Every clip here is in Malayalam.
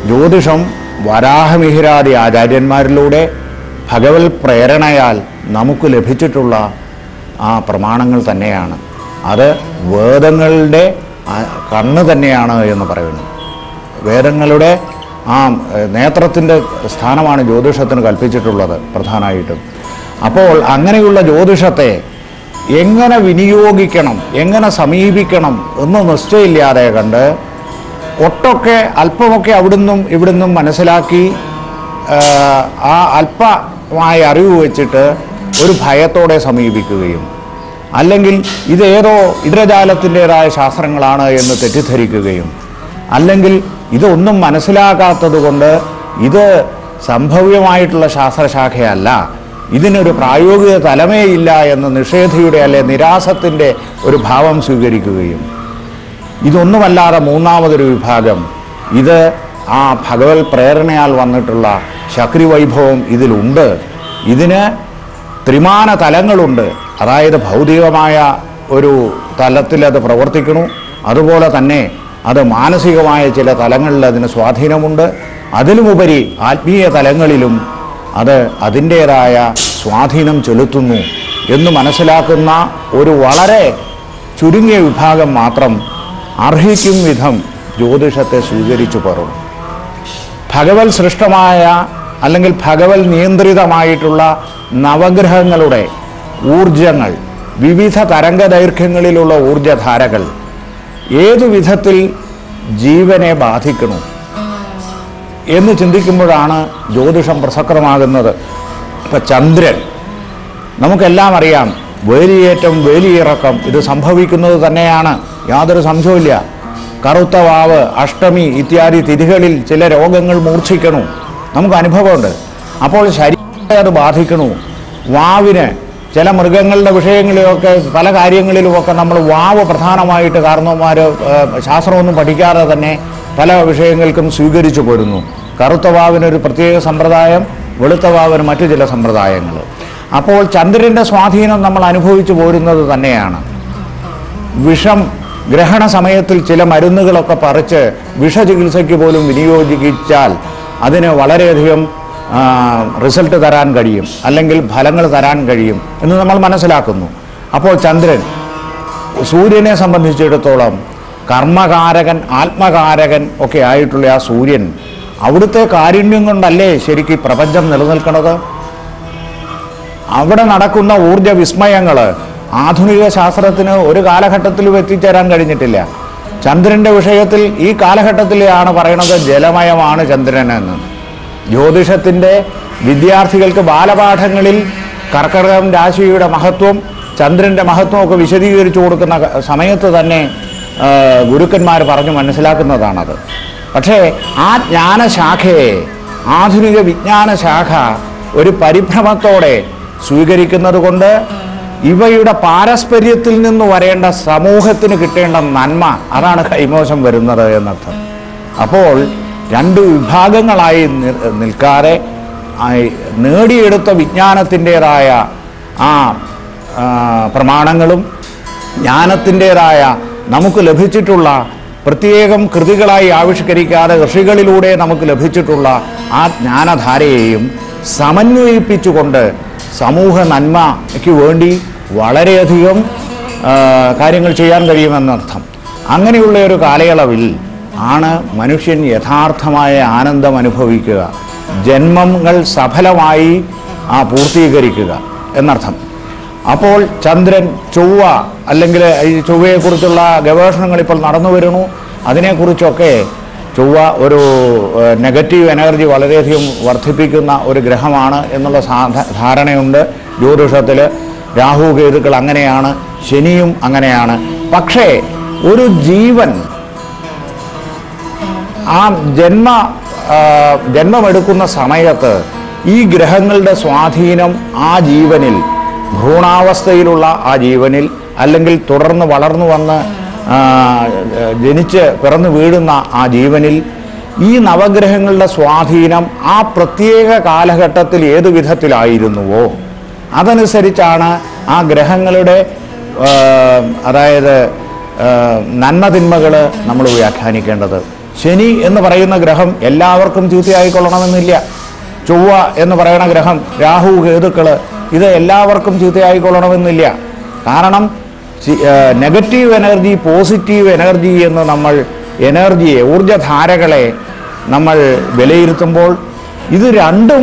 ജ്യോതിഷം വരാഹമിഹിരാദി ആചാര്യന്മാരിലൂടെ ഭഗവത് പ്രേരണയാൽ നമുക്ക് ലഭിച്ചിട്ടുള്ള ആ പ്രമാണങ്ങൾ തന്നെയാണ് അത് വേദങ്ങളുടെ ആ കണ്ണ് തന്നെയാണ് എന്ന് പറയുന്നു വേദങ്ങളുടെ ആ ഏഹ്, നേത്രത്തിൻ്റെ സ്ഥാനമാണ് ജ്യോതിഷത്തിന് കൽപ്പിച്ചിട്ടുള്ളത് പ്രധാനമായിട്ടും അപ്പോൾ അങ്ങനെയുള്ള ജ്യോതിഷത്തെ എങ്ങനെ വിനിയോഗിക്കണം എങ്ങനെ സമീപിക്കണം എന്ന് നിശ്ചയമില്ലാതെ കണ്ട് ഒട്ടൊക്കെ അല്പമൊക്കെ അവിടുന്നും ഇവിടുന്നും മനസ്സിലാക്കി ആ, ആ അല്പമായ അറിവ് വെച്ചിട്ട് ഒരു ഭയത്തോടെ സമീപിക്കുകയും അല്ലെങ്കിൽ ഇതേതോ ഇന്ദ്രജാലത്തിൻ്റെതായ ശാസ്ത്രങ്ങളാണ് എന്ന് തെറ്റിദ്ധരിക്കുകയും അല്ലെങ്കിൽ ഇതൊന്നും മനസ്സിലാക്കാത്തത് കൊണ്ട് ഇത് സംഭവ്യമായിട്ടുള്ള ശാസ്ത്രശാഖയല്ല ഇതിനൊരു പ്രായോഗിക തലമേ ഇല്ല എന്ന് നിഷേധിയുടെ അല്ലെ നിരാസത്തിൻ്റെ ഒരു ഭാവം സ്വീകരിക്കുകയും ഇതൊന്നുമല്ലാതെ മൂന്നാമതൊരു വിഭാഗം ഇത് ആ ഭഗവത് പ്രേരണയാൽ വന്നിട്ടുള്ള ശക്തി വൈഭവം ഇതിലുണ്ട് ഇതിന് ത്രിമാന തലങ്ങളുണ്ട് അതായത് ഭൗതികമായ ഒരു തലത്തിൽ അത് പ്രവർത്തിക്കണു അതുപോലെ തന്നെ അത് മാനസികമായ ചില തലങ്ങളിൽ അതിന് സ്വാധീനമുണ്ട് അതിലുമുപരി ആത്മീയ തലങ്ങളിലും അത് അതിൻ്റേതായ സ്വാധീനം ചെലുത്തുന്നു എന്ന് മനസ്സിലാക്കുന്ന ഒരു വളരെ ചുരുങ്ങിയ വിഭാഗം മാത്രം അർഹിക്കും വിധം ജ്യോതിഷത്തെ സ്വീകരിച്ചു പറയും ഭഗവത് സൃഷ്ടമായ അല്ലെങ്കിൽ ഭഗവത് നിയന്ത്രിതമായിട്ടുള്ള നവഗ്രഹങ്ങളുടെ ഊർജങ്ങൾ വിവിധ തരംഗദൈർഘ്യങ്ങളിലുള്ള ഊർജധാരകൾ ഏതു വിധത്തിൽ ജീവനെ ബാധിക്കണം എന്ന് ചിന്തിക്കുമ്പോഴാണ് ജ്യോതിഷം പ്രസക്തമാകുന്നത് ഇപ്പം ചന്ദ്രൻ നമുക്കെല്ലാം അറിയാം വേലിയേറ്റം വേലിയിറക്കം ഇത് സംഭവിക്കുന്നത് തന്നെയാണ് യാതൊരു സംശയവുമില്ല കറുത്ത വാവ് അഷ്ടമി ഇത്യാദി തിഥികളിൽ ചില രോഗങ്ങൾ മൂർച്ഛിക്കണു നമുക്ക് അനുഭവമുണ്ട് അപ്പോൾ ശരീരത്തെ അത് ബാധിക്കണു വാവിന് ചില മൃഗങ്ങളുടെ വിഷയങ്ങളിലൊക്കെ പല കാര്യങ്ങളിലുമൊക്കെ നമ്മൾ വാവ് പ്രധാനമായിട്ട് കാരണവന്മാർ ശാസ്ത്രമൊന്നും പഠിക്കാതെ തന്നെ പല വിഷയങ്ങൾക്കും സ്വീകരിച്ചു പോരുന്നു കറുത്ത വാവിനൊരു പ്രത്യേക സമ്പ്രദായം വെളുത്ത വാവിന് മറ്റു ചില സമ്പ്രദായങ്ങൾ അപ്പോൾ ചന്ദ്രൻ്റെ സ്വാധീനം നമ്മൾ അനുഭവിച്ചു പോരുന്നത് തന്നെയാണ് വിഷം ഗ്രഹണ സമയത്തിൽ ചില മരുന്നുകളൊക്കെ പറിച്ച് വിഷചികിത്സയ്ക്ക് പോലും വിനിയോഗിച്ചാൽ അതിന് വളരെയധികം ആ, റിസൾട്ട് തരാൻ കഴിയും അല്ലെങ്കിൽ ഫലങ്ങൾ തരാൻ കഴിയും എന്ന് നമ്മൾ മനസ്സിലാക്കുന്നു അപ്പോൾ ചന്ദ്രൻ സൂര്യനെ സംബന്ധിച്ചിടത്തോളം കർമ്മകാരകൻ ആത്മകാരകൻ ഒക്കെ ആയിട്ടുള്ള ആ സൂര്യൻ അവിടുത്തെ കാരുണ്യം കൊണ്ടല്ലേ ശരിക്കും ഈ പ്രപഞ്ചം നിലനിൽക്കുന്നത് അവിടെ നടക്കുന്ന ഊർജ വിസ്മയങ്ങൾ ആധുനിക ശാസ്ത്രത്തിന് ഒരു കാലഘട്ടത്തിലും എത്തിച്ചേരാൻ കഴിഞ്ഞിട്ടില്ല ചന്ദ്രന്റെ വിഷയത്തിൽ ഈ കാലഘട്ടത്തിലാണ് പറയണത് ജലമയമാണ് ചന്ദ്രൻ എന്ന് ജ്യോതിഷത്തിൻ്റെ വിദ്യാർത്ഥികൾക്ക് ബാലപാഠങ്ങളിൽ കർക്കടകം രാശിയുടെ മഹത്വം ചന്ദ്രൻ്റെ മഹത്വമൊക്കെ വിശദീകരിച്ചു കൊടുക്കുന്ന ക- സമയത്ത് തന്നെ ആ, ഗുരുക്കന്മാർ പറഞ്ഞു മനസ്സിലാക്കുന്നതാണത് പക്ഷേ ആ ജ്ഞാനശാഖയെ ആധുനിക വിജ്ഞാന ശാഖ ഒരു പരിഭ്രമത്തോടെ സ്വീകരിക്കുന്നത് കൊണ്ട് ഇവയുടെ പാരസ്പര്യത്തിൽ നിന്ന് വരേണ്ട സമൂഹത്തിന് കിട്ടേണ്ട നന്മ അതാണ് കൈമോശം വരുന്നത് എന്നർത്ഥം അപ്പോൾ രണ്ട് വിഭാഗങ്ങളായി നി- നിൽക്കാതെ ആയി നേടിയെടുത്ത വിജ്ഞാനത്തിൻ്റെതായ ആ ആ, പ്രമാണങ്ങളും ജ്ഞാനത്തിൻ്റെതായ നമുക്ക് ലഭിച്ചിട്ടുള്ള പ്രത്യേകം കൃതികളായി ആവിഷ്കരിക്കാതെ ഋഷികളിലൂടെ നമുക്ക് ലഭിച്ചിട്ടുള്ള ആ ജ്ഞാനധാരയെയും സമന്വയിപ്പിച്ചുകൊണ്ട് സമൂഹ നന്മയ്ക്ക് വേണ്ടി വളരെയധികം ആ, കാര്യങ്ങൾ ചെയ്യാൻ കഴിയുമെന്നർത്ഥം അങ്ങനെയുള്ള ഒരു കാലയളവിൽ ആണ് മനുഷ്യൻ യഥാർത്ഥമായ ആനന്ദം അനുഭവിക്കുക ജന്മങ്ങൾ സഫലമായി ആ പൂർത്തീകരിക്കുക എന്നർത്ഥം അപ്പോൾ ചന്ദ്രൻ ചൊവ്വ അല്ലെങ്കിൽ ഈ ചൊവ്വയെക്കുറിച്ചുള്ള ഗവേഷണങ്ങൾ ഇപ്പോൾ നടന്നു വരുന്നു അതിനെക്കുറിച്ചൊക്കെ ചൊവ്വ ഒരു ഏഹ്, നെഗറ്റീവ് എനർജി വളരെയധികം വർദ്ധിപ്പിക്കുന്ന ഒരു ഗ്രഹമാണ് എന്നുള്ള സാധ ധാരണയുണ്ട് ജ്യോതിഷത്തിൽ രാഹു കേതുക്കൾ അങ്ങനെയാണ് ശനിയും അങ്ങനെയാണ് പക്ഷേ ഒരു ജീവൻ ആ ജന്മ ആ, ജന്മമെടുക്കുന്ന സമയത്ത് ഈ ഗ്രഹങ്ങളുടെ സ്വാധീനം ആ ജീവനിൽ ഭ്രൂണാവസ്ഥയിലുള്ള ആ ജീവനിൽ അല്ലെങ്കിൽ തുടർന്ന് വളർന്നു വന്ന് ആ, ജനിച്ച് പിറന്നു വീഴുന്ന ആ ജീവനിൽ ഈ നവഗ്രഹങ്ങളുടെ സ്വാധീനം ആ പ്രത്യേക കാലഘട്ടത്തിൽ ഏതു വിധത്തിലായിരുന്നുവോ അതനുസരിച്ചാണ് ആ ഗ്രഹങ്ങളുടെ ആ, അതായത് നന്മ തിന്മകൾ നമ്മൾ വ്യാഖ്യാനിക്കേണ്ടത് ശനി എന്ന് പറയുന്ന ഗ്രഹം എല്ലാവർക്കും ചീത്തയായിക്കൊള്ളണമെന്നില്ല ചൊവ്വ എന്ന് പറയുന്ന ഗ്രഹം രാഹു കേതുക്കൾ ഇത് എല്ലാവർക്കും ചീത്തയായിക്കൊള്ളണമെന്നില്ല കാരണം നെഗറ്റീവ് എനർജി പോസിറ്റീവ് എനർജി എന്ന് നമ്മൾ എനർജിയെ ഊർജധാരകളെ നമ്മൾ വിലയിരുത്തുമ്പോൾ ഇത് രണ്ടും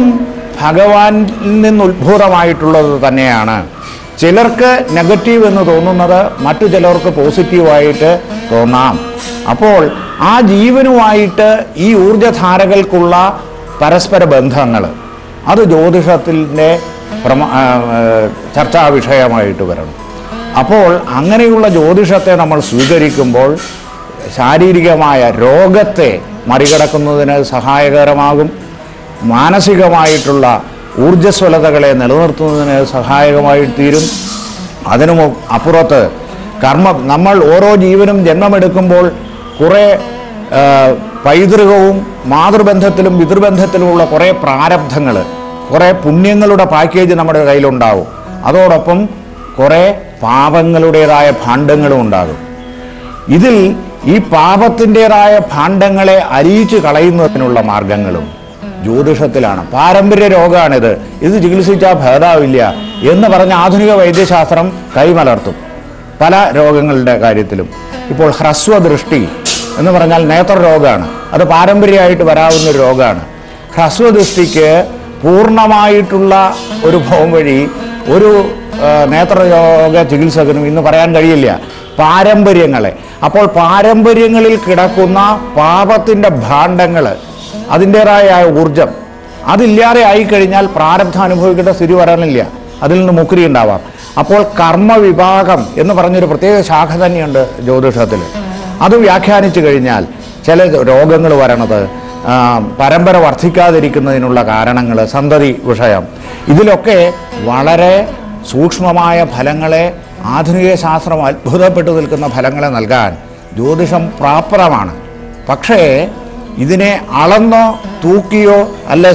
ഭഗവാനിൽ നിന്ന് ഉത്ഭൂതമായിട്ടുള്ളത് തന്നെയാണ് ചിലർക്ക് നെഗറ്റീവ് എന്ന് തോന്നുന്നത് മറ്റു ചിലർക്ക് പോസിറ്റീവായിട്ട് തോന്നാം അപ്പോൾ ആ ജീവനുമായിട്ട് ഈ ഊർജധാരകൾക്കുള്ള പരസ്പര ബന്ധങ്ങൾ അത് ജ്യോതിഷത്തിൻ്റെ പ്രമ ആ, ആ, ചർച്ചാ വിഷയമായിട്ട് വരണം അപ്പോൾ അങ്ങനെയുള്ള ജ്യോതിഷത്തെ നമ്മൾ സ്വീകരിക്കുമ്പോൾ ശാരീരികമായ രോഗത്തെ മറികടക്കുന്നതിന് സഹായകരമാകും മാനസികമായിട്ടുള്ള ഊർജ്ജസ്വലതകളെ നിലനിർത്തുന്നതിന് സഹായകമായി തീരും അതിനു മു- അപ്പുറത്ത് കർമ്മ നമ്മൾ ഓരോ ജീവനും ജന്മമെടുക്കുമ്പോൾ കുറേ ആ, പൈതൃകവും മാതൃബന്ധത്തിലും പിതൃബന്ധത്തിലുമുള്ള കുറേ പ്രാരബ്ധങ്ങൾ കുറേ പുണ്യങ്ങളുടെ പാക്കേജ് നമ്മുടെ കയ്യിലുണ്ടാവും അതോടൊപ്പം കുറേ പാപങ്ങളുടേതായ ഭാണ്ഡങ്ങളും ഉണ്ടാകും ഇതിൽ ഈ പാപത്തിൻ്റെതായ ഭാണ്ഡങ്ങളെ അരിയിച്ചു കളയുന്നതിനുള്ള മാർഗങ്ങളും ജ്യോതിഷത്തിലാണ് പാരമ്പര്യ രോഗമാണിത് ഇത് ചികിത്സിച്ചാൽ ഭേദാവില്ല എന്ന് പറഞ്ഞ ആധുനിക വൈദ്യശാസ്ത്രം കൈമലർത്തും പല രോഗങ്ങളുടെ കാര്യത്തിലും ഇപ്പോൾ ഹ്രസ്വദൃഷ്ടി എന്ന് പറഞ്ഞാൽ നേത്രരോഗമാണ് അത് പാരമ്പര്യമായിട്ട് വരാവുന്ന ഒരു രോഗമാണ് ഹ്രസ്വദൃഷ്ടിക്ക് പൂർണ്ണമായിട്ടുള്ള ഒരു ഭവം വഴി ഒരു ആ, നേത്രരോഗ ചികിത്സകനും ഇന്ന് പറയാൻ കഴിയില്ല പാരമ്പര്യങ്ങളെ അപ്പോൾ പാരമ്പര്യങ്ങളിൽ കിടക്കുന്ന പാപത്തിൻ്റെ ഭാണ്ഡങ്ങൾ അതിൻ്റെതായ ഊർജം അതില്ലാതെ ആയിക്കഴിഞ്ഞാൽ പ്രാരബ്ധം അനുഭവിക്കേണ്ട സ്ഥിതി വരാനില്ല അതിൽ നിന്ന് മുക്തി ഉണ്ടാവാം അപ്പോൾ കർമ്മവിഭാഗം എന്ന് പറഞ്ഞൊരു പ്രത്യേക ശാഖ തന്നെയുണ്ട് ജ്യോതിഷത്തിൽ അത് വ്യാഖ്യാനിച്ചു കഴിഞ്ഞാൽ ചില രോഗങ്ങൾ വരണത് ആ, പരമ്പര വർദ്ധിക്കാതിരിക്കുന്നതിനുള്ള കാരണങ്ങൾ സന്തതി വിഷയം ഇതിലൊക്കെ വളരെ സൂക്ഷ്മമായ ഫലങ്ങളെ ആധുനിക ശാസ്ത്രം അത്ഭുതപ്പെട്ടു നിൽക്കുന്ന ഫലങ്ങളെ നൽകാൻ ജ്യോതിഷം പ്രാപ്തമാണ് പക്ഷേ ഇതിനെ അളന്നോ തൂക്കിയോ അല്ല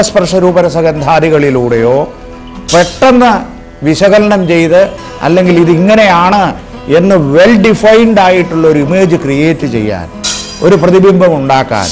ശബ്ദസ്പർശരൂപരസഗന്ധാദികളിലൂടെയോ പെട്ടെന്ന് വിശകലനം ചെയ്ത് അല്ലെങ്കിൽ ഇതിങ്ങനെയാണ് എന്ന് വെൽ ഡിഫൈൻഡ് ആയിട്ടുള്ള ഒരു ഇമേജ് ക്രിയേറ്റ് ചെയ്യാൻ ഒരു പ്രതിബിംബം ഉണ്ടാക്കാൻ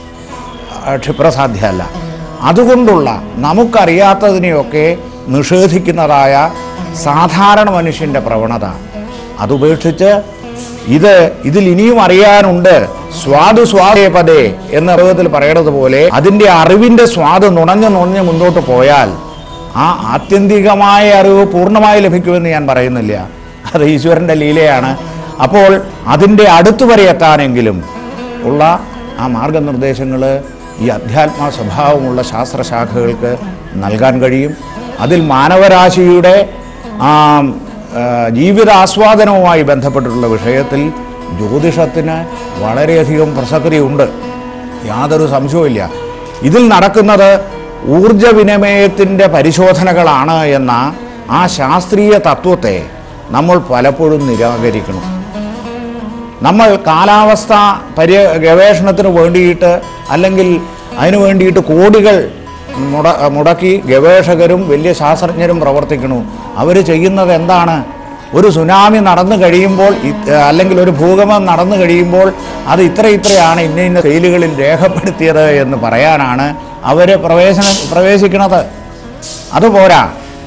ആ, ക്ഷിപ്രസാധ്യമല്ല അതുകൊണ്ടുള്ള നമുക്കറിയാത്തതിനെയൊക്കെ നിഷേധിക്കുന്നതായ സാധാരണ മനുഷ്യൻ്റെ പ്രവണത അതുപേക്ഷിച്ച് ഇത് ഇതിൽ ഇനിയും അറിയാനുണ്ട് സ്വാദു സ്വാദേ പദേ എന്ന അറിവത്തിൽ പറയണത് പോലെ അതിൻ്റെ അറിവിൻ്റെ സ്വാദ് നുണഞ്ഞ് നുണഞ്ഞ് മുന്നോട്ട് പോയാൽ ആ ആത്യന്തികമായ അറിവ് പൂർണ്ണമായി ലഭിക്കുമെന്ന് ഞാൻ പറയുന്നില്ല അത് ഈശ്വരൻ്റെ ലീലയാണ് അപ്പോൾ അതിൻ്റെ അടുത്ത് വരെ എത്താനെങ്കിലും ഉള്ള ആ മാർഗനിർദ്ദേശങ്ങൾ ഈ അധ്യാത്മ സ്വഭാവമുള്ള ശാസ്ത്രശാഖകൾക്ക് നൽകാൻ കഴിയും അതിൽ മാനവരാശിയുടെ ആ, ആ, ജീവിതാസ്വാദനവുമായി ബന്ധപ്പെട്ടിട്ടുള്ള വിഷയത്തിൽ ജ്യോതിഷത്തിന് വളരെയധികം പ്രസക്തിയുണ്ട് യാതൊരു സംശയവുമില്ല ഇതിൽ നടക്കുന്നത് ഊർജ വിനിമയത്തിൻ്റെ പരിശോധനകളാണ് എന്ന ആ ശാസ്ത്രീയ തത്വത്തെ നമ്മൾ പലപ്പോഴും നിരാകരിക്കണം നമ്മൾ കാലാവസ്ഥ പര്യ ഗവേഷണത്തിന് വേണ്ടിയിട്ട് അല്ലെങ്കിൽ അതിനു വേണ്ടിയിട്ട് കോടികൾ മുട മുടക്കി ഗവേഷകരും വലിയ ശാസ്ത്രജ്ഞരും പ്രവർത്തിക്കണു അവർ ചെയ്യുന്നത് എന്താണ് ഒരു സുനാമി നടന്നു കഴിയുമ്പോൾ ഇത് അല്ലെങ്കിൽ ഒരു ഭൂകമ്പം നടന്നു കഴിയുമ്പോൾ അത് ഇത്ര ഇത്രയാണ് ഇന്ന ഇന്ന സ്കെയിലുകളിൽ രേഖപ്പെടുത്തിയത് എന്ന് പറയാനാണ് അവർ പ്രവേശന പ്രവേശിക്കുന്നത് അതുപോരാ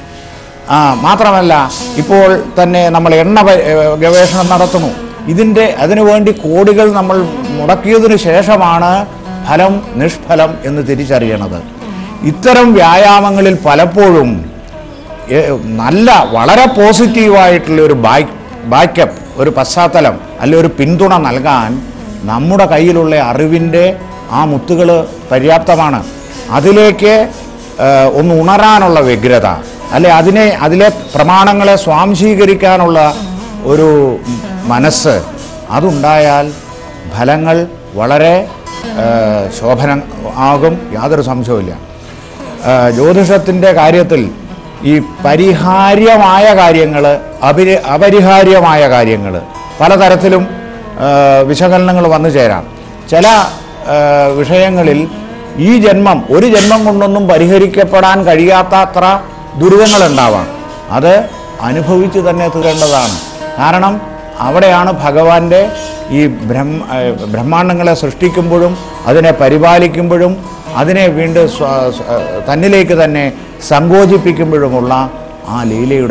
ആ മാത്രമല്ല ഇപ്പോൾ തന്നെ നമ്മൾ എണ്ണ പ- ഏ, ഗവേഷണം നടത്തുന്നു ഇതിൻ്റെ അതിനുവേണ്ടി കോടികൾ നമ്മൾ മുടക്കിയതിനു ശേഷമാണ് ഫലം നിഷ്ഫലം എന്ന് തിരിച്ചറിയണത് ഇത്തരം വ്യായാമങ്ങളിൽ പലപ്പോഴും ഏ, നല്ല വളരെ പോസിറ്റീവായിട്ടുള്ള ഒരു ബാക്ക് ബാക്കപ്പ് ഒരു പശ്ചാത്തലം അല്ലെ ഒരു പിന്തുണ നൽകാൻ നമ്മുടെ കയ്യിലുള്ള അറിവിൻ്റെ ആ മുത്തുകൾ പര്യാപ്തമാണ് അതിലേക്ക് ഏ, ഒന്ന് ഉണരാനുള്ള വ്യഗ്രത അല്ലെ അതിനെ അതിലെ പ്രമാണങ്ങളെ സ്വാംശീകരിക്കാനുള്ള ഒരു മനസ്സ് അതുണ്ടായാൽ ഫലങ്ങൾ വളരെ ഏ, ശോഭനം ആകും യാതൊരു സംശയവുമില്ല ജ്യോതിഷത്തിൻ്റെ കാര്യത്തിൽ ഈ പരിഹാര്യമായ കാര്യങ്ങൾ അപരി അപരിഹാര്യമായ കാര്യങ്ങൾ പലതരത്തിലും ആ, വിശകലനങ്ങൾ വന്നു ചേരാം ചില ആ, വിഷയങ്ങളിൽ ഈ ജന്മം ഒരു ജന്മം കൊണ്ടൊന്നും പരിഹരിക്കപ്പെടാൻ കഴിയാത്തത്ര ദുരിതങ്ങളുണ്ടാവാം അത് അനുഭവിച്ച് തന്നെ തീരേണ്ടതാണ് കാരണം അവിടെയാണ് ഭഗവാന്റെ ഈ ബ്രഹ്മ ഏഹ് ബ്രഹ്മാണ്ടങ്ങളെ സൃഷ്ടിക്കുമ്പോഴും അതിനെ പരിപാലിക്കുമ്പോഴും അതിനെ വീണ്ടും സ്വ- സ്വ- തന്നിലേക്ക് തന്നെ സങ്കോചിപ്പിക്കുമ്പോഴുമുള്ള ആ ലീലയുടെ